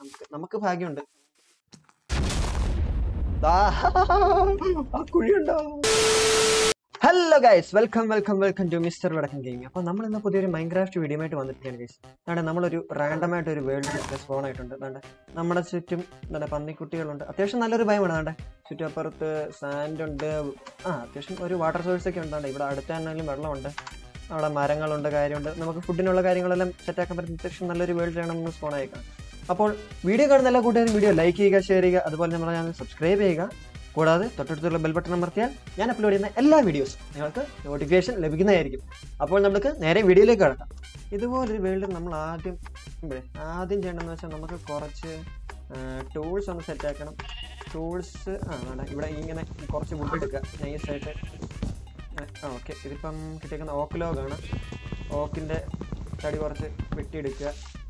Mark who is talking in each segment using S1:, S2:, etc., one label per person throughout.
S1: നമുക്ക് നമുക്ക് ഭാഗ്യമുണ്ട് ദാ, ആ കുഴിയുണ്ടോ hello guys welcome welcome welcome to mister Vadakkan gaming അപ്പോൾ നമ്മൾ ഇന്ന് പുതിയൊരു മൈൻക്രാഫ്റ്റ് വീഡിയോ ആയിട്ട് വന്നിരിക്കുകയാണ് ഗൈസ് അതാണ് നമ്മളൊരു റാൻഡം ആയിട്ട് ഒരു വേൾഡ് സ്പോൺ ആയിട്ടുണ്ട് അതാണ്ട് നമ്മുടെ ചുറ്റും എന്താണ് പന്നിക്കുട്ടികളുണ്ട് അത്യാവശ്യം നല്ലൊരു ഭയമാണ് അതാണ്ട് ചുറ്റുമപ്പുറത്ത് സാൻഡ് ഉണ്ട് ആ അത്യാവശ്യം ഒരു വാട്ടർ സോഴ്സ് ഒക്കെ ഉണ്ടാണ്ട് ഇവിടെ അടുത്ത് തന്നെയും വെള്ളമുണ്ട് അവിടെ മരങ്ങളുണ്ട് കാര്യമുണ്ട് നമുക്ക് ഫുഡിനുള്ള കാര്യങ്ങളെല്ലാം സെറ്റാക്കാൻ പറ്റുന്ന അത്യാവശ്യം നല്ലൊരു വേൾഡിലാണ് നമ്മൾ സ്പോൺ ആയേക്കാം അപ്പോൾ വീഡിയോ കാണുന്ന എല്ലാ കൂട്ടുകാരും വീഡിയോ ലൈക്ക് ചെയ്യുക ഷെയർ ചെയ്യുക അതുപോലെ നമ്മുടെ ചാനൽ സബ്സ്ക്രൈബ് ചെയ്യുക കൂടാതെ തൊട്ടടുത്തുള്ള ബെൽ ബട്ടൺ അമർത്തിയാൽ ഞാൻ അപ്ലോഡ് ചെയ്യുന്ന എല്ലാ വീഡിയോസും നിങ്ങൾക്ക് നോട്ടിഫിക്കേഷൻ ലഭിക്കുന്നതായിരിക്കും അപ്പോൾ നമുക്ക് നേരെ വീഡിയോയിലേക്ക് കിടക്കാം ഇതുപോലൊരു വേൾഡ് നമ്മൾ ആദ്യം ഇവിടെ ആദ്യം ചെയ്യേണ്ടതെന്ന് വെച്ചാൽ നമുക്ക് കുറച്ച് ടൂൾസ് ഒന്ന് സെറ്റ് ആക്കണം ടൂൾസ് ആ വേണ്ട ഇവിടെ ഇങ്ങനെ കുറച്ച് വുഡ് എടുക്കുക നൈസായിട്ട് ആ ഓക്കെ ഇതിപ്പം കിട്ടിയേക്കുന്ന ഓക്ക് ലോഗാണ് ഓക്കിൻ്റെ തടി കുറച്ച് വെട്ടിയെടുക്കുക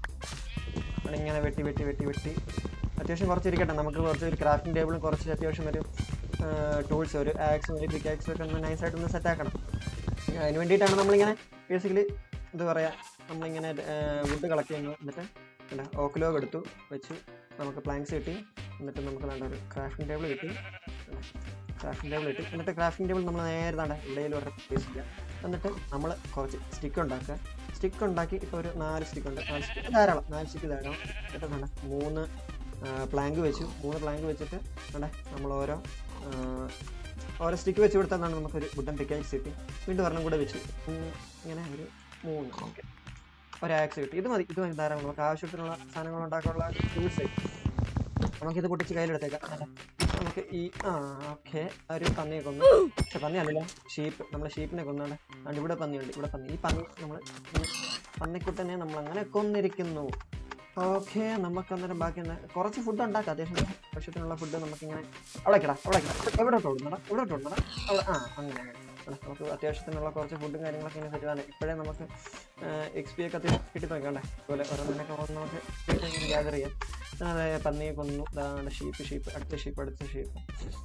S1: ഇങ്ങനെ വെട്ടി വെട്ടി വെട്ടി വെട്ടി അത്യാവശ്യം കുറച്ച് ഇരിക്കട്ടെ നമുക്ക് കുറച്ച് ഒരു ക്രാഫ്റ്റിംഗ് ടേബിളും കുറച്ച് അത്യാവശ്യം ഒരു ടൂൾസ് ഒരു ആക്സും ഒരു പിക്ക് ആക്സും ഒക്കെ ഒന്ന് നൈസായിട്ട് ഒന്ന് സെറ്റ് ആക്കണം അതിന് വേണ്ടിയിട്ടാണ് നമ്മളിങ്ങനെ ബേസിക്കലി എന്താ പറയുക നമ്മളിങ്ങനെ വുഡ് കളക്ട് ചെയ്യുന്നത് എന്നിട്ട് എന്താ ഓക്ക് ലോഗ് എടുത്തു വെച്ച് നമുക്ക് പ്ലാങ്ക്സ് കിട്ടി എന്നിട്ട് നമുക്ക് വേണ്ട ഒരു ക്രാഫ്റ്റിംഗ് ടേബിൾ കിട്ടി ക്രാഫ്റ്റിംഗ് ടേബിൾ കിട്ടി എന്നിട്ട് ക്രാഫ്റ്റിംഗ് ടേബിൾ നമ്മൾ നേരെ താണ്ട ഇടയിൽ ഒരു പ്ലേസ് ചെയ്യുക എന്നിട്ട് നമ്മൾ കുറച്ച് സ്റ്റിക്ക് ഉണ്ടാക്കുക സ്റ്റിക്ക് ഉണ്ടാക്കി ഇപ്പോൾ ഒരു നാല് സ്റ്റിക്ക് ഉണ്ട് നാല് സ്റ്റിക്ക് ധാരാളം നാല് സ്റ്റിക്ക് ധാരാളം എന്നിട്ട് വേണ്ട മൂന്ന് പ്ലാങ്ക് വെച്ചു മൂന്ന് പ്ലാങ്ക് വെച്ചിട്ട് വേണ്ട നമ്മൾ ഓരോ ആ, ഓരോ സ്റ്റിക്ക് വെച്ച് കൊടുത്താൽ നമുക്കൊരു വുഡൻ പിക്കാക്സ് കിട്ടി വീണ്ടും ഒരെണ്ണം കൂടെ വെച്ച് ഉം, ഇങ്ങനെ ഒരു മൂന്ന് ഓക്കെ ഒരു ആക്സ് കിട്ടി ഇത് മതി ഇത് മതി ധാരാളം നമുക്ക് ആവശ്യത്തിനുള്ള സാധനങ്ങൾ ഉണ്ടാക്കാനുള്ള ടൂൾസ് നമുക്കിത് പൊട്ടിച്ച് കയ്യിലെടുത്തേക്കാം അല്ലേ? നമുക്ക് ഈ ആ ഓക്കെ ഒരു പന്നിയെ കൊന്നു പക്ഷെ പന്നി അല്ലല്ലോ ഷീപ്പ് നമ്മൾ ഷീപ്പിനെ കൊന്നാണ് അതുകൊണ്ട് ഇവിടെ പന്നിയുണ്ട് ഇവിടെ പന്നി ഈ പന്നി നമ്മൾ പന്നിക്കുട്ടനെ നമ്മൾ അങ്ങനെ കൊന്നിരിക്കുന്നു ഓക്കെ നമുക്ക് അന്നേരം ബാക്കി എന്താ കുറച്ച് ഫുഡ് ഉണ്ടാക്കാം അത്യാവശ്യം ആവശ്യത്തിനുള്ള ഫുഡ് നമുക്കിങ്ങനെ അവിടെ കിടാ അവിടെ കിടാ എവിടെ തോന്നുന്നടാ എവിടെ തോന്നുന്നടാ അവിടെ ആ അങ്ങനെ അങ്ങനെ അവിടെ നമുക്ക് അത്യാവശ്യത്തിനുള്ള കുറച്ച് ഫുഡും കാര്യങ്ങളൊക്കെ ഇങ്ങനെ സെറ്റ് ആണ് ഇപ്പോഴേ നമുക്ക് എക്സ് പി ഒക്കെ അത്യാവശ്യം കിട്ടി നോക്കണ്ടേ അതുപോലെ ഓരോന്നിനൊക്കെ ഓരോ നമുക്ക് ഗ്യാദർ ചെയ്യാം അതെ പന്നിയെ കൊന്നു ഇതാണ് ഷീപ്പ് ഷീപ്പ് അടുത്ത ഷീപ്പ് അടുത്ത ഷീപ്പ്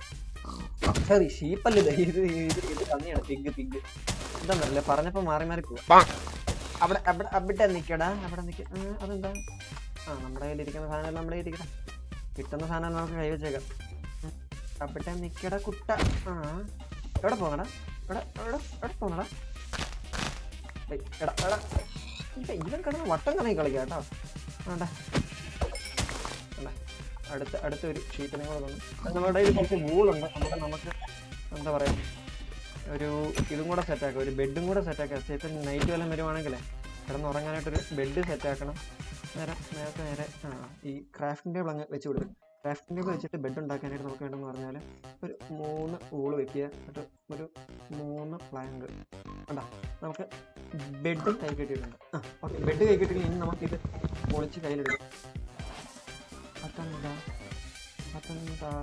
S1: സോറി ഷീപ്പല്ല ഇത് ഇത് ഇത് ഇത് പന്നിയാണ് പിഗ് പിഗ് എന്താന്നറിയില്ല പറഞ്ഞപ്പോൾ മാറി മാറി പോവാ അവിടെ അവിടെ അവിടെ നിൽക്കടാ അവിടെ നിൽക്ക ആ, അതെന്താ ആ നമ്മുടെ കയ്യിൽ ഇരിക്കുന്ന സാധനം നമ്മുടെ കയ്യിൽ ഇരിക്കട്ടെ കിട്ടുന്ന സാധനം നമുക്ക് കൈവച്ചേക്കാം ഉം. അവിടെ നിൽക്കട കുട്ട ആ എവിടെ പോകണടാ എവിടെ എവിടെ എവിടെ പോകണടാ ഏയ്, എടാ എടാ ഇല്ല, ഇവൻ കിടന്ന് വട്ടം കണക്കി കളിക്കാം കേട്ടോ വേണ്ട വേണ്ട അടുത്ത അടുത്ത ഒരു ഷീറ്റിനെ കൂടെ വന്നു നമ്മുടെ കയ്യിൽ കുറച്ച് വൂളുണ്ട് നമുക്ക് നമുക്ക് എന്താ പറയുക ഒരു ഇതും കൂടെ സെറ്റാക്കാം ഒരു ബെഡും കൂടെ സെറ്റാക്കാം ഇപ്പം നൈറ്റ് വല്ലതും വരുവാണെങ്കിലേ കിടന്നുറങ്ങാനായിട്ടൊരു ബെഡ് സെറ്റാക്കണം നേരെ നേരത്തെ നേരെ ആ ഈ ക്രാഫ്റ്റിംഗ് ടേബിൾ അങ്ങ് വെച്ച് കൊടുക്കും ക്രാഫ്റ്റിംഗ് ടേബിൾ വെച്ചിട്ട് ബെഡ് ഉണ്ടാക്കാനായിട്ട് നമുക്ക് വേണ്ടെന്ന് പറഞ്ഞാൽ ഒരു മൂന്ന് ഊള് വെക്കുക എന്നിട്ട് ഒരു മൂന്ന് പ്ലാങ്ക് കണ്ടാ നമുക്ക് ബെഡും കൈ കെട്ടിയിട്ടുണ്ട് ആ ഓക്കെ ബെഡ് കൈ കെട്ടിയിട്ട് ഇനി നമുക്കിത് പൊളിച്ച് കയ്യിലെടുക്കാം പത്തെന്താ പത്തെന്താ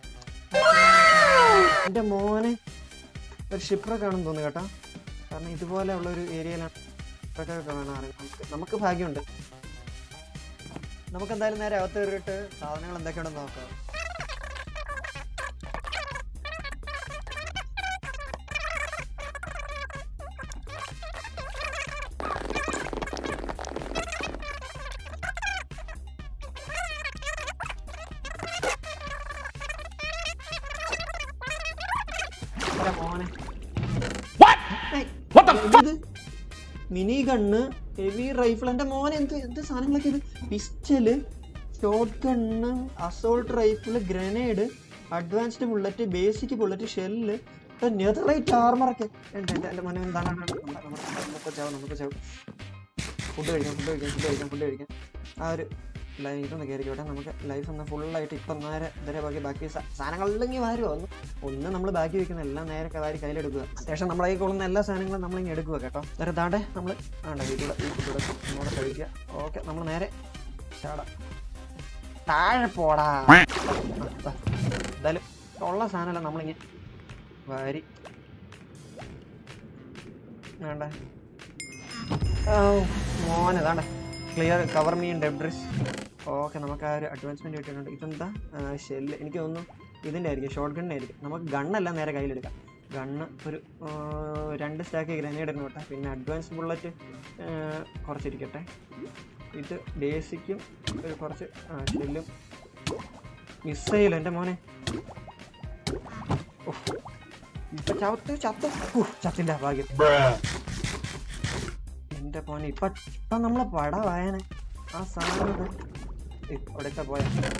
S1: എൻ്റെ മോനെ ഒരു ഷിപ്രൊക്കെ ആണെന്ന് തോന്നുന്നു കേട്ടോ കാരണം ഇതുപോലെ ഉള്ള ഒരു ഏരിയയിലാണ് ഷിപ്രൊക്കെ കാണാറ് നമുക്ക് നമുക്ക് ഭാഗ്യമുണ്ട് നമുക്ക് എന്തായാലും നേരെ അകത്ത് കയറിയിട്ട് സാധനങ്ങൾ എന്തൊക്കെയാണെന്ന് നോക്കാം എടാ മോനെ മിനി ഗണ്ണ് ഹെവി റൈഫിൾ എൻ്റെ മോനെ എന്ത് എന്ത് സാധനങ്ങളൊക്കെ ഇത് pistol short gun assault rifle grenade advanced bullet basic bullet shell netherite ആർമറൊക്കെ എൻ്റെ എൻ്റെ എൻ്റെ മോനെ എന്താണ് നമുക്ക് ചാവും നമുക്ക് ചാവും ഫുഡ് കഴിക്കാം ഫുഡ് കഴിക്കാം ഫുഡ് കഴിക്കാം ഫുഡ് കഴിക്കാം ആ ഒരു ലൈഫ് ഒന്ന് കയറിക്കോട്ടെ നമുക്ക് ലൈഫ് ഒന്ന് ഫുള്ളായിട്ട് ഇപ്പം നേരെ ഇതേ ബാക്കി ബാക്കി സാ- സാധനങ്ങളില്ലെങ്കിൽ വാരുമോ ഒന്ന് ഒന്ന് നമ്മൾ ബാക്കി വെക്കുന്ന എല്ലാം നേരെ വാരി കയ്യിലെടുക്കുക അത്യാവശ്യം നമ്മളെ കയ്യിൽ കൊള്ളുന്ന എല്ലാ സാധനങ്ങളും നമ്മളിങ്ങനെ എടുക്കുക കേട്ടോ നേരെ താണ്ടെ നമ്മൾ ആണ്ട വീട്ടിലൂടെ വീട്ടിലൂടെ നമ്മളെ കഴിക്കുക ഓക്കെ നമ്മൾ നേരെ ചാടാം താഴെ പോടാ ആ, ദാ. എന്തായാലും ഉള്ള സാധനമല്ല നമ്മളിങ്ങനെ വാരി വേണ്ട ഓ മോനെ താണ്ടെ clear cover me debris okay നമുക്ക് ആ ഒരു അഡ്വാൻസ്മെൻറ്റ് കിട്ടിയിട്ടുണ്ട് ഇതെന്താ ഷെല്ല് എനിക്ക് തോന്നുന്നു ഇതിൻ്റെ ആയിരിക്കും ഷോർട്ട് ഗണ്ണിൻ്റെ ആയിരിക്കും നമുക്ക് ഗണ്ണല്ല നേരെ കയ്യിലെടുക്കാം ഗണ്ണ് ഒരു ആ, രണ്ട് സ്റ്റാക്ക് ഗ്രനേഡ് ഇടുന്നു കേട്ടോ പിന്നെ അഡ്വാൻസ് ബുള്ളറ്റ് കുറച്ചിരിക്കട്ടെ ഇത് ബേസിക്കും ഒരു കുറച്ച് ആ ഷെല്ലും മിസ്സൈലും എൻ്റെ മോനെ ഉഫ്. ഇപ്പൊ ചവിട്ട് ചത്ത് ഉഫ്, ചത്തില്ല ഭാഗ്യം എന്റെ മോനെ ഇപ്പൊ ഇപ്പൊ നമ്മളെ പടവായനെ ആ സാധനം ഇവിടത്തെ പോയ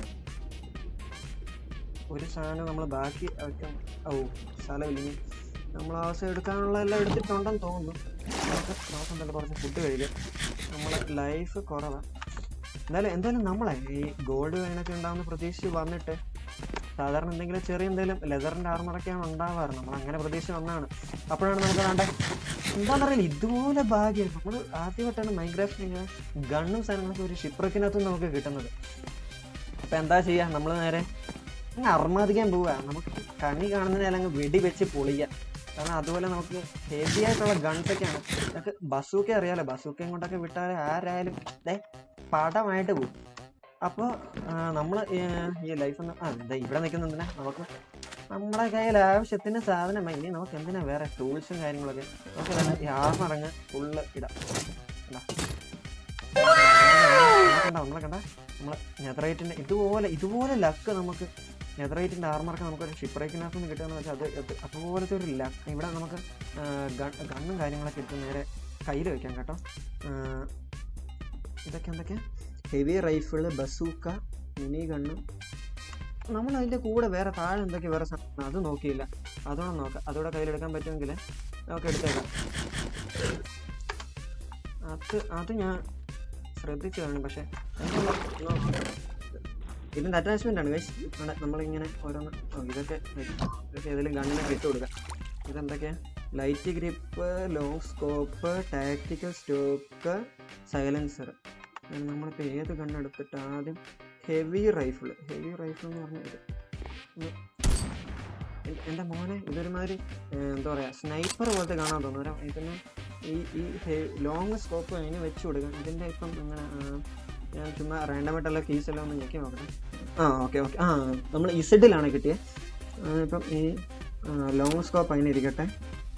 S1: ഒരു സാധനം നമ്മൾ ബാക്കി വെക്കാൻ ഓ സ്ഥലമില്ലെങ്കിൽ നമ്മൾ ആവശ്യം എടുക്കാനുള്ള എല്ലാം എടുത്തിട്ടുണ്ടെന്ന് തോന്നുന്നു നമുക്ക് നോക്കാം തന്നെ കുറച്ച് ഫുഡ് കഴിക്കാം നമ്മളെ ലൈഫ് കുറവാണ് എന്തായാലും എന്തായാലും നമ്മളെ ഈ ഗോൾഡ് വേണൊക്കെ ഉണ്ടാവുന്ന പ്രതീക്ഷിച്ച് വന്നിട്ട് സാധാരണ എന്തെങ്കിലും ചെറിയ എന്തെങ്കിലും ലെതറിന്റെ ആർമറൊക്കെയാണ് ഉണ്ടാവാറ് നമ്മൾ അങ്ങനെ പ്രതീക്ഷിച്ച് വന്നതാണ് അപ്പോഴാണ് നമുക്ക് വേണ്ട എന്താണെന്ന് അറിയില്ല ഇതുപോലെ ഭാഗ്യം നമ്മൾ ആദ്യമായിട്ടാണ് മൈൻക്രാഫ്റ്റ് ഇങ്ങനെ ഗണ്ണും സാധനങ്ങളൊക്കെ ഒരു ഷിപ്രക്കിനകത്തും നമുക്ക് കിട്ടുന്നത് അപ്പൊ എന്താ ചെയ്യാ നമ്മൾ നേരെ അങ്ങ് അർമാദിക്കാൻ പോവുക നമുക്ക് കണി കാണുന്നതിനാൽ അങ്ങ് വെടി വെച്ച് പൊളിയാം കാരണം അതുപോലെ നമുക്ക് ഹെവി ആയിട്ടുള്ള ഗൺസ് ഒക്കെയാണ് നമുക്ക് ബസൂക്ക അറിയാലോ ബസൂക്കയും കൊണ്ടൊക്കെ വിട്ടാൽ ആരായാലും ദേ പടമായിട്ട് പോകും അപ്പോൾ നമ്മൾ ഈ ലൈഫ് ഒന്ന് ആ ദേ ഇവിടെ നിൽക്കുന്നതിനാ നമുക്ക് നമ്മുടെ കയ്യിൽ ആവശ്യത്തിന് സാധനം ഇനി നമുക്ക് എന്തിനാ വേറെ ടൂൾസും കാര്യങ്ങളൊക്കെ നമുക്ക് തന്നെ ഈ ആർമറങ്ങ് ഫുള്ള് ഇടാം ഇടാം. നമ്മളെ കണ്ട നമ്മളെ കണ്ട നമ്മളെ നെതറൈറ്റിന്റെ ഇതുപോലെ ഇതുപോലെ ലക്ക് നമുക്ക് നെതറൈറ്റിന്റെ ആർമറൊക്കെ നമുക്ക് ഒരു ഷിപ്രേക്കിനകത്ത് നിന്ന് കിട്ടുകയെന്ന് വെച്ചാൽ അത് അത് അതുപോലത്തെ ഒരു ലക്ക് ഇവിടെ നമുക്ക് ഗണ്ണും കാര്യങ്ങളൊക്കെ എടുത്ത് നേരെ കയ്യിൽ വെക്കാം കേട്ടോ ആ, ഇതൊക്കെ എന്തൊക്കെ heavy rifle bazooka mini gun നമ്മൾ അതിൻ്റെ കൂടെ വേറെ താഴെ എന്തൊക്കെ വേറെ സാധനം അത് നോക്കിയില്ല അതുകൊണ്ട് നോക്കാം അതോടെ കയ്യിലെടുക്കാൻ പറ്റുമെങ്കിൽ നമുക്ക് എടുത്തേക്കാം അത് അത് ഞാൻ ശ്രദ്ധിച്ചു കാണും പക്ഷെ ഇതിൻ്റെ അറ്റാച്ച്മെൻ്റ് ആണ് ഗൈസ് നമ്മളിങ്ങനെ ഓരോന്ന് ഓ, ഇതൊക്കെ വെച്ച് ഇതൊക്കെ ഏതെങ്കിലും ഗണ്ണിനൊക്കെ ഇട്ട് കൊടുക്കാം ഇതെന്തൊക്കെയാ light grip long scope tactical stock silencer നമ്മളിപ്പോൾ ഏത് ഗണ്ണെടുത്തിട്ട് ആദ്യം ഹെവി റൈഫിൾ ഹെവി റൈഫിൾ എന്ന് പറഞ്ഞാൽ ഇത് ഇത് എ- എൻ്റെ മോനെ ഇതൊരുമാതിരി ഏർ, എന്താ പറയുക സ്നൈപ്പർ പോലത്തെ കാണാൻ തോന്നുന്നു ഒരു ഇതിന് ഈ ഈ ലോങ് സ്കോപ്പ് അതിന് വെച്ച് കൊടുക്കാം ഇതിൻ്റെ ഇപ്പം അങ്ങനെ ആ, ഞാൻ ചുമ്മാ റാൻഡമായിട്ടുള്ള കീസ് എല്ലാം ഒന്ന് ഞെക്കി നോക്കട്ടെ ആ ഓക്കെ ഓക്കെ ആ നമ്മൾ ഇസഡിലാണ് കിട്ടിയത് ആ, ഇപ്പം ഈ ലോങ് സ്കോപ്പ് അതിന് ഇരിക്കട്ടെ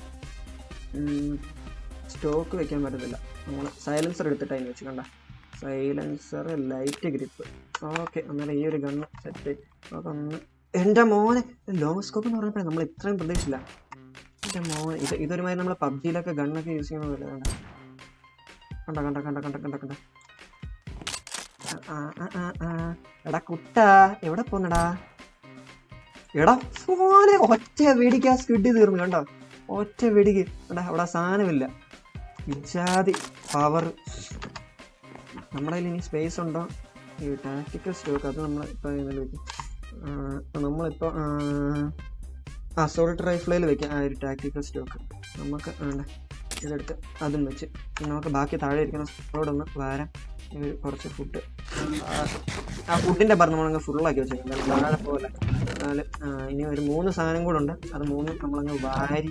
S1: സ്റ്റോക്ക് വെക്കാൻ പറ്റത്തില്ല നമ്മൾ സൈലൻസർ എടുത്തിട്ട് അതിന് വെച്ച് കണ്ട സൈലൻസർ ലൈറ്റ് ഗ്രിപ്പ് ഓക്കെ അന്നേരം ഈ ഒരു ഗണ്ണ് സെറ്റ് അതൊന്ന് എൻ്റെ മോനെ ലോങ് സ്കോപ്പ് എന്ന് പറഞ്ഞപ്പോഴേ നമ്മൾ ഇത്രയും പ്രതീക്ഷിച്ചില്ല എൻ്റെ മോനെ ഇത് ഇതൊരുമാതിരി നമ്മൾ പബ്ജിയിലൊക്കെ ഗണ്ണൊക്കെ യൂസ് ചെയ്യുന്ന പോലെ കണ്ട കണ്ട കണ്ട കണ്ട കണ്ട കണ്ട ആ, ആ, ആ, ആ. എടാ കുട്ടാ എവിടെ പോന്നടാ എടാ ഫോനെ ഒറ്റ വെടിക്ക് ആ സ്കിഡ് തീർന്നു കണ്ടോ ഒറ്റ വെടിക്ക് എടാ അവിടെ സാധനമില്ല ഇജാതി പവർ നമ്മുടെ കയ്യിൽ ഇനി സ്പേസ് ഉണ്ടോ ഈ ടാക്ടിക്കൽ സ്റ്റോക്ക് അത് നമ്മൾ ഇപ്പോൾ ഇതിൽ വെക്കും നമ്മളിപ്പോൾ അസോൾട്ട് റൈഫിളിൽ വെക്കാം ആ ഒരു ടാക്ടിക്കൽ സ്റ്റോക്ക് നമുക്ക് വേണ്ട ഇതെടുത്ത് അതും വെച്ച് നമുക്ക് ബാക്കി താഴെ ഇരിക്കുന്ന റോഡൊന്ന് വാരാം ഇത് കുറച്ച് ഫുഡ് ആ ഫുഡിൻ്റെ പറഞ്ഞ നമ്മളങ്ങ് ഫുള്ളാക്കി വെച്ചേക്കാം താഴെ പോലെ എന്നാൽ ഇനി ഒരു മൂന്ന് സാധനം കൂടെ ഉണ്ട് അത് മൂന്നും നമ്മളങ്ങ് വാരി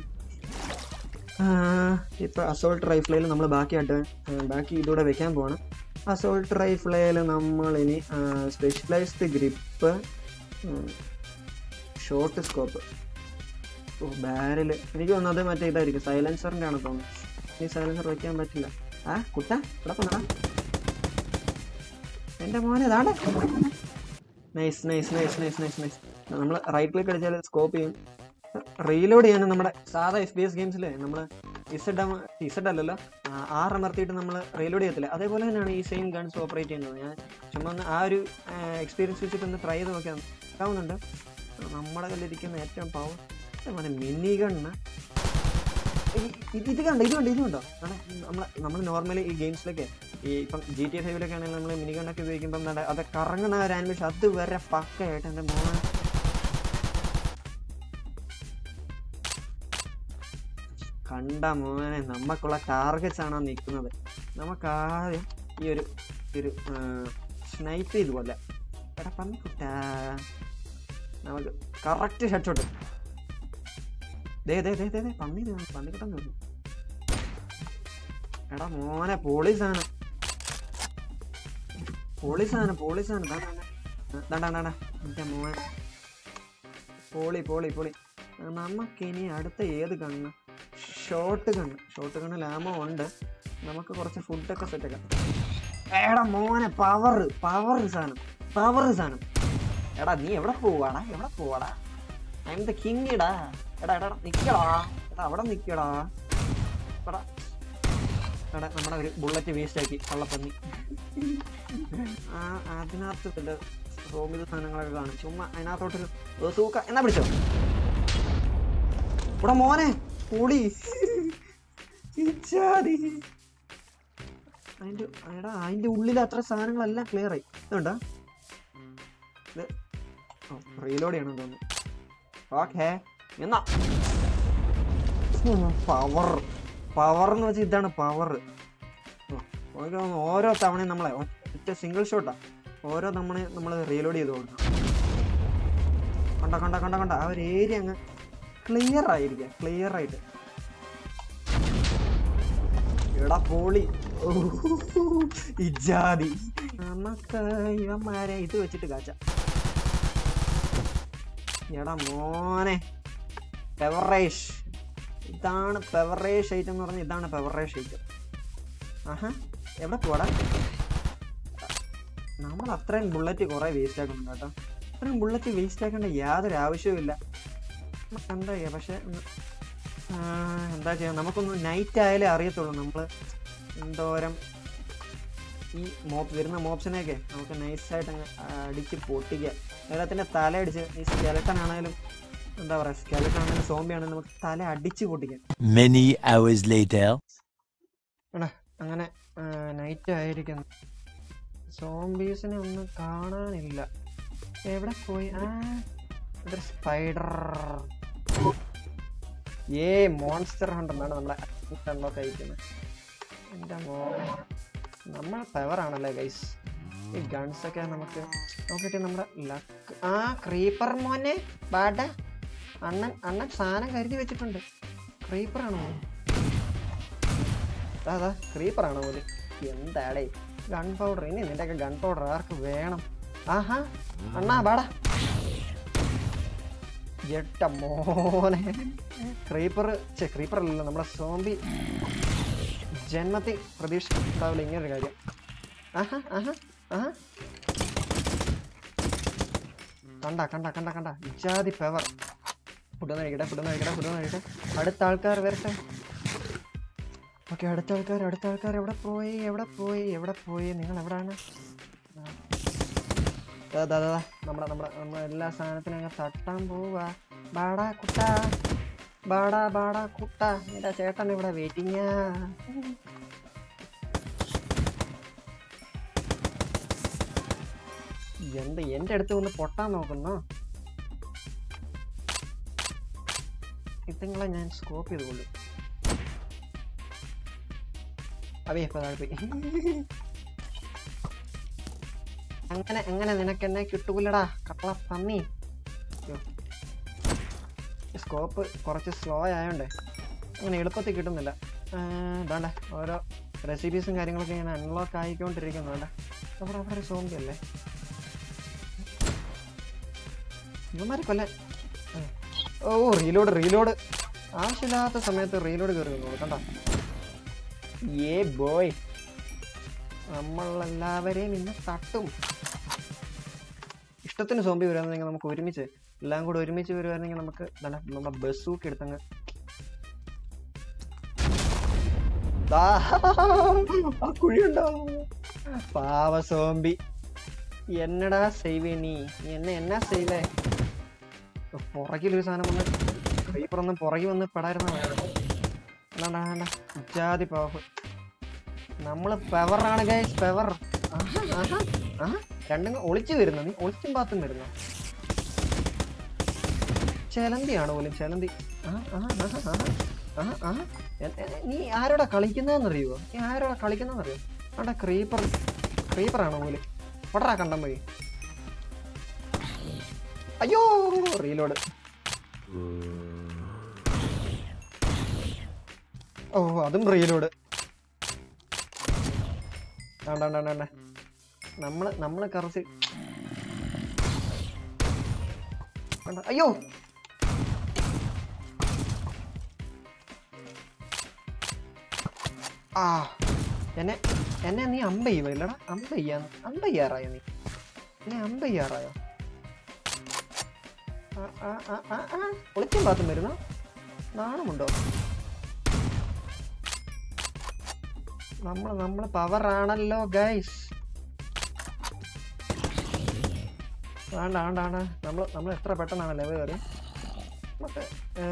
S1: ഇപ്പോൾ അസോൾട്ട് റൈഫിളിൽ നമ്മൾ ബാക്കിയായിട്ട് ബാക്കി ഇതൂടെ വെക്കാൻ പോകണം അസോൾട്ട് റൈഫിളിൽ നമ്മളിനി സ്പെഷ്യലൈസ്ഡ് ഗ്രിപ്പ് ഷോർട്ട് സ്കോപ്പ് ഓ ബാരൽ എനിക്ക് തോന്നുന്നത് മറ്റേ ഇതായിരിക്കും സൈലൻസറിൻ്റെ ആണ് തോന്നുന്നത് ഈ സൈലൻസർ വെക്കാൻ പറ്റില്ല ആ കുട്ട ഇവിടെ പോന്നടാ എൻ്റെ മോനെ ഇതാണ് nice nice nice nice nice nice നമ്മൾ റൈറ്റ് ക്ലിക്ക് അടിച്ചാൽ സ്കോപ്പ് ചെയ്യും റീലോഡ് ചെയ്യാനും നമ്മുടെ സാധാ എഫ് ബി എസ് ഗെയിംസിൽ നമ്മൾ ഇസഡ് ഇസഡ് അല്ലല്ലോ ആർ അമർത്തിയിട്ട് നമ്മൾ റീലോഡ് ചെയ്യത്തില്ല അതേപോലെ തന്നെയാണ് ഈ സെയിം ഗൺസ് ഓപ്പറേറ്റ് ചെയ്യുന്നത് ഞാൻ ചുമ്മാ ഒന്ന് ആ ഒരു എക്സ്പീരിയൻസ് വെച്ചിട്ട് ഒന്ന് ട്രൈ ചെയ്ത് നോക്കിയാൽ ആവുന്നുണ്ട് നമ്മുടെ കയ്യിലിരിക്കുന്ന ഏറ്റവും പവർ മോനെ മിനി ഗണ്ണ് ഇത് ഇത് കണ്ടോ ഇത് കണ്ടോ ഇത് കണ്ടോ നമ്മൾ നമ്മൾ നോർമലി ഈ ഗെയിംസിലൊക്കെ ഈ ഇപ്പം ജി ടി ഫൈവിലൊക്കെ ആണെങ്കിൽ നമ്മൾ മിനി ഗണ്ണൊക്കെ ഉപയോഗിക്കുമ്പം എന്താ അത് കറങ്ങുന്ന ഒരു ആനിമേഷൻ അത് വരെ പക്കയായിട്ട് എൻ്റെ മോനെ കണ്ട മോനെ നമുക്കുള്ള ടാർഗറ്റ്സ് ആണോ നിൽക്കുന്നത് നമുക്ക് ആദ്യം ഈ ഒരു ഒരു സ്നൈപ്പ് ചെയ്ത് പോലെ എടാ പന്നി കുട്ടാ നമുക്ക് കറക്റ്റ് ഹെഡ് ഷോട്ട് ദേ ദേ ദേ ദേ ദേ പന്നി ദേ, പന്നി കിട്ടാൻ തോന്നുന്നു എടാ മോനെ പോളീസാണ് പോളീസാണ് പോളീസാണ് ദാണ്ടാ എന്റെ മോൻ പോളി പോളി പോളി നമുക്കിനി അടുത്ത ഏത് കണ്ണ് ഷോർട്ട് കണ്ണ് ഷോർട്ട് കണ്ണ് ലാമോ ഉണ്ട് നമുക്ക് കുറച്ച് ഫുഡൊക്കെ സെറ്റ് ആക്കാം എടാ മോനെ പവർ പവർ സാധനം പവർ സാധനം എടാ നീ എവിടെ പോവാടാ എവിടെ പോവാടാ ഐ എം ദ കിങ് ഇടാ എടാ എടാ നിക്കടാ എടാ അവിടെ നിക്കടാ എടാ എടാ നമ്മുടെ ഒരു ബുള്ളറ്റ് വേസ്റ്റ് ആക്കി കള്ളപ്പന്നി ആ അതിനകത്ത് വല്ല റോമിൽ സാധനങ്ങളൊക്കെ കാണും ചുമ്മാ അതിനകത്തോട്ടൊരു സൂക്ക എന്നാ പിടിച്ചോ ഇവിടെ മോനെ പൊളി ഇച്ചാതി അതിന്റെ എടാ അതിന്റെ ഉള്ളിൽ അത്ര സാധനങ്ങളെല്ലാം ക്ലിയർ ആയി ഇതുണ്ടോ ഇത് റീലോഡ് ചെയ്യണം തോന്നുന്നു ഓക്കേ എന്നാ പവർ പവർ എന്ന് വെച്ചാൽ ഇതാണ് പവർ ഓരോ ഓരോ തവണയും നമ്മളെ ഒറ്റ സിംഗിൾ ഷോട്ടാ ഓരോ തവണ നമ്മൾ റീലോഡ് ചെയ്ത് കൊടുക്കണം കണ്ട കണ്ട കണ്ട കണ്ട ആ ഒരു ഏരിയ അങ്ങ് ക്ലിയർ ആയിരിക്കുക ക്ലിയർ ആയിട്ട് എടാ പോളി ഓ, ഇജാതി നമുക്ക് ഇവന്മാരെ ഇത് വെച്ചിട്ട് കാച്ച എടാ മോനെ പെവറേഷ് ഇതാണ് പെവറേഷ് ഐറ്റം എന്ന് പറഞ്ഞാൽ ഇതാണ് പെവറേഷ് ഐറ്റം ആഹാ എവിടെ പോടാ നമ്മൾ അത്രയും ബുള്ളറ്റ് കുറേ വേസ്റ്റ് ആക്കുന്നുണ്ട് കേട്ടോ അത്രയും ബുള്ളറ്റ് വേസ്റ്റ് ആക്കേണ്ട യാതൊരു ആവശ്യവും ഇല്ല എന്താ ചെയ്യുക പക്ഷെ ഉം, ആ, എന്താ ചെയ്യുക നമുക്കൊന്ന് നൈറ്റ് ആയാലേ അറിയത്തുള്ളൂ നമ്മൾ എന്തോരം ഈ മോപ്പ് വരുന്ന മോപ്സിനെയൊക്കെ നമുക്ക് നൈസായിട്ട് അങ്ങ് അടിച്ച് പൊട്ടിക്കുക എല്ലാത്തിൻ്റെ തല അടിച്ച് ഈ സ്കെലട്ടൺ ആണെങ്കിലും എന്താ പറയുക സ്കെലട്ടൺ ആണെങ്കിലും സോംബി ആണെങ്കിലും നമുക്ക് തല അടിച്ച് പൊട്ടിക്കാം
S2: Many hours later.
S1: എടാ അങ്ങനെ നൈറ്റ് ആയിരിക്കുന്നു സോംബീസിനെ ഒന്നും കാണാനില്ല എവിടെ പോയി ആ ഇതൊരു സ്പൈഡർ ഏ മോൺസ്റ്റർ ഹണ്ടർ എന്നാണ് നമ്മളെ കണ്ടൊക്കെ അയക്കുന്നത് എൻ്റെ മോനെ നമ്മൾ പവർ ആണല്ലേ ഗൈസ് ഈ ഗൺസ് ഒക്കെ നമുക്ക് നോക്കിയിട്ട് നമ്മുടെ ലക്ക് ആ ക്രീപ്പർ മോനെ ബാഡ അണ്ണൻ അണ്ണൻ സാധനം കരുതി വെച്ചിട്ടുണ്ട് ക്രീപ്പറാണോ മോനെ അതാ ക്രീപ്പറാണോ പോലെ എന്താടേ ഗൺ പൗഡർ ഇനി നിന്റെയൊക്കെ ഗൺ പൗഡർ ആർക്ക് വേണം ആഹാ അണ്ണാ ബാടാ എട്ട മോനെ ക്രീപ്പർ ചെ ക്രീപ്പർ അല്ലല്ലോ നമ്മുടെ സോംബി ജന്മത്തിൽ പ്രതീക്ഷിച്ചിട്ടുണ്ടാവില്ല ഇങ്ങനൊരു കാര്യം ആഹാ ആഹാ ആഹാ കണ്ട കണ്ട കണ്ട കണ്ട ഇജാതി പെവർ ഫുഡ് കഴിക്കട്ടെ ഫുഡ് കഴിക്കട്ടെ ഫുഡ് കഴിക്കട്ടെ അടുത്ത ആൾക്കാർ വരട്ടെ ഓക്കെ അടുത്ത ആൾക്കാർ അടുത്ത ആൾക്കാർ എവിടെ പോയി എവിടെ പോയി എവിടെ പോയി നിങ്ങൾ എവിടാണ് ആ. ദാ, ദാ, ദാ, ദാ. നമ്മുടെ നമ്മുടെ നമ്മുടെ എല്ലാ സാധനത്തിനും അങ്ങ് തട്ടാൻ പോവാ ബാടാ കുട്ട ബാടാ ബാടാ കുട്ട എന്റെ ചേട്ടൻ ഇവിടെ വെയിറ്റിംഗാ എന്ത് എന്റെ അടുത്ത് വന്ന് പൊട്ടാൻ നോക്കുന്നു ഇതുങ്ങളെ ഞാൻ സ്കോപ്പ് ചെയ്തുകൊള്ളു അവയെ ഇപ്പൊ താഴെ പോയി അങ്ങനെ അങ്ങനെ നിനക്ക് എന്നെ കിട്ടൂലടാ കട്ടള പന്നി സ്കോപ്പ് കുറച്ച് സ്ലോ ആയോണ്ടേ അങ്ങനെ എളുപ്പത്തിൽ കിട്ടുന്നില്ല ഇതാണ്ടേ ഓരോ റെസിപ്പീസും കാര്യങ്ങളൊക്കെ ഇങ്ങനെ അൺലോക്ക് ആയിക്കൊണ്ടിരിക്കുന്നു വേണ്ട അവിടെ അവിടെ ഒരു സോംബി അല്ലേ ഇവന്മാരെ കൊല്ലാൻ ആ. ഓ റീലോഡ് റീലോഡ് ആവശ്യമില്ലാത്ത സമയത്ത് റീലോഡ് കയറി വന്നു കണ്ട ഏ ബോയ് നമ്മളെല്ലാവരെയും ഇന്ന് തട്ടും ഇഷ്ടത്തിന് സോംബി വരുവാണെങ്കിൽ നമുക്ക് ഒരുമിച്ച് എല്ലാം കൂടെ ഒരുമിച്ച് വരുവാണെങ്കിൽ നമുക്ക് ദാണ്ടെ നമ്മുടെ ബസ്സൂക്ക് എടുത്തങ്ങ് ദാ, ആ കുഴിയുണ്ടോ പാവ സോംബി എന്നടാ സേവ് നീ നീ എന്നെ എന്നാ സേവേ പുറകിലൊരു സാധനം വന്ന് ക്രീപ്പർ പുറകിൽ വന്ന് പെടായിരുന്ന ജാതി പവർ നമ്മള് പെവറാണ് ഗൈസ് പെവർ രണ്ടും ഒളിച്ചു വരുന്നു നീ ഒളിച്ചും പാത്തും വരുന്നു ചെലന്തിയാണ് പോലും ചെലന്തി ആ, ആ, ആ, ആ, ആ, ആ. എ- എ- നീ ആരോടാ കളിക്കുന്നതെന്നറിയോ നീ ആരോടാ കളിക്കുന്നതെന്നറിയോ അവിടെ ക്രീപ്പർ ക്രീപ്പറാണോ പോലും പൊട്ടറാ കണ്ടം വഴി അയ്യോ റീലോഡ് ഓ അതും റീലോഡ് വേണ്ട വേണ്ട വേണ്ട വേണ്ട നമ്മള് നമ്മള് കറച്ച് വേണ്ട അയ്യോ ആ എന്നെ എന്നെ നീ അമ്പ ചെയ്യുവോ ഇല്ലടാ അമ്പ ചെയ്യാൻ അമ്പ ചെയ്യാറായോ നീ എന്നെ അമ്പ ചെയ്യാറായോ ആ, ആ, ആ, ആ, ആ. ഒളിച്ചും പാത്തും വരുന്നോ നാണമുണ്ടോ നമ്മൾ നമ്മൾ പവർ ആണല്ലോ ഗൈസ് വേണ്ട വേണ്ട വേണ്ട നമ്മൾ നമ്മൾ എത്ര പെട്ടെന്നാണ് ലെവൽ കയറി നമുക്ക് ഏ,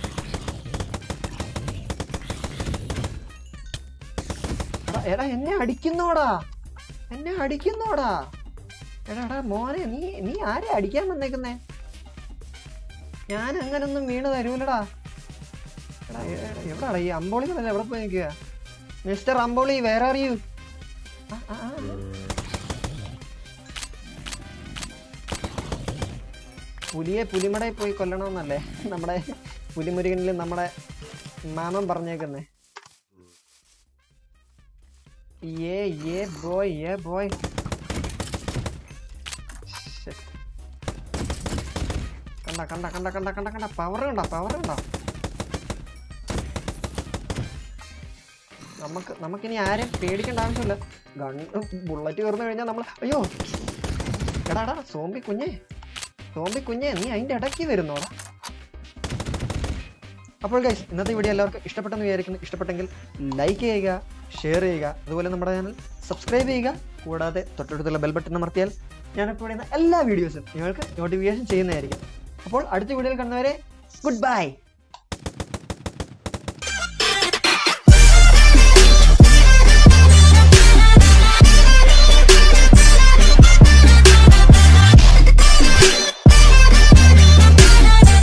S1: എടാ, എടാ എന്നെ അടിക്കുന്നോടാ എന്നെ അടിക്കുന്നോടാ എടാ എടാ മോനെ നീ നീ ആരെ അടിക്കാൻ വന്നേക്കുന്നേ ഞാൻ അങ്ങനൊന്നും വീണ് തരൂലടാ എടാ എ- എ- എവിടാടാ ഈ അമ്പോളി എന്നല്ല എവിടെ പോയി നിൽക്കുക മിസ്റ്റർ അമ്പോളി വേറെ അറിയൂ പുലിയെ പുലിമടയിൽ പോയി കൊല്ലണമെന്നല്ലേ നമ്മുടെ പുലിമുരുകനിൽ നമ്മുടെ മാമൻ പറഞ്ഞേക്കുന്നേ ഏ ഏ ബോയ് ഏ ബോയ് കണ്ട കണ്ട കണ്ട കണ്ട കണ്ട കണ്ട പവർ കണ്ട പവർ കണ്ട നമുക്ക് നമുക്കിനി ആരെയും പേടിക്കേണ്ട ആവശ്യമില്ല ഗൺ ബുള്ളറ്റ് കയറുന്നു കഴിഞ്ഞാൽ നമ്മൾ അയ്യോ എടാ എടാ സോംബി കുഞ്ഞേ സോംബി കുഞ്ഞേ നീ അതിൻ്റെ ഇടയ്ക്ക് വരുന്നോടാ അപ്പോൾ ഗൈസ് ഇന്നത്തെ വീഡിയോ എല്ലാവർക്കും ഇഷ്ടപ്പെട്ടെന്ന് വിചാരിക്കുന്നു ഇഷ്ടപ്പെട്ടെങ്കിൽ ലൈക്ക് ചെയ്യുക ഷെയർ ചെയ്യുക അതുപോലെ നമ്മുടെ ചാനൽ സബ്സ്ക്രൈബ് ചെയ്യുക കൂടാതെ തൊട്ടടുത്തുള്ള ബെൽ ബട്ടൺ അമർത്തിയാൽ ഞാനിപ്പോൾ ഇടുന്ന എല്ലാ വീഡിയോസും നിങ്ങൾക്ക് നോട്ടിഫിക്കേഷൻ ചെയ്യുന്നതായിരിക്കും അപ്പോൾ അടുത്ത വീഡിയോയിൽ കാണുന്നവരെ ഗുഡ് ബൈ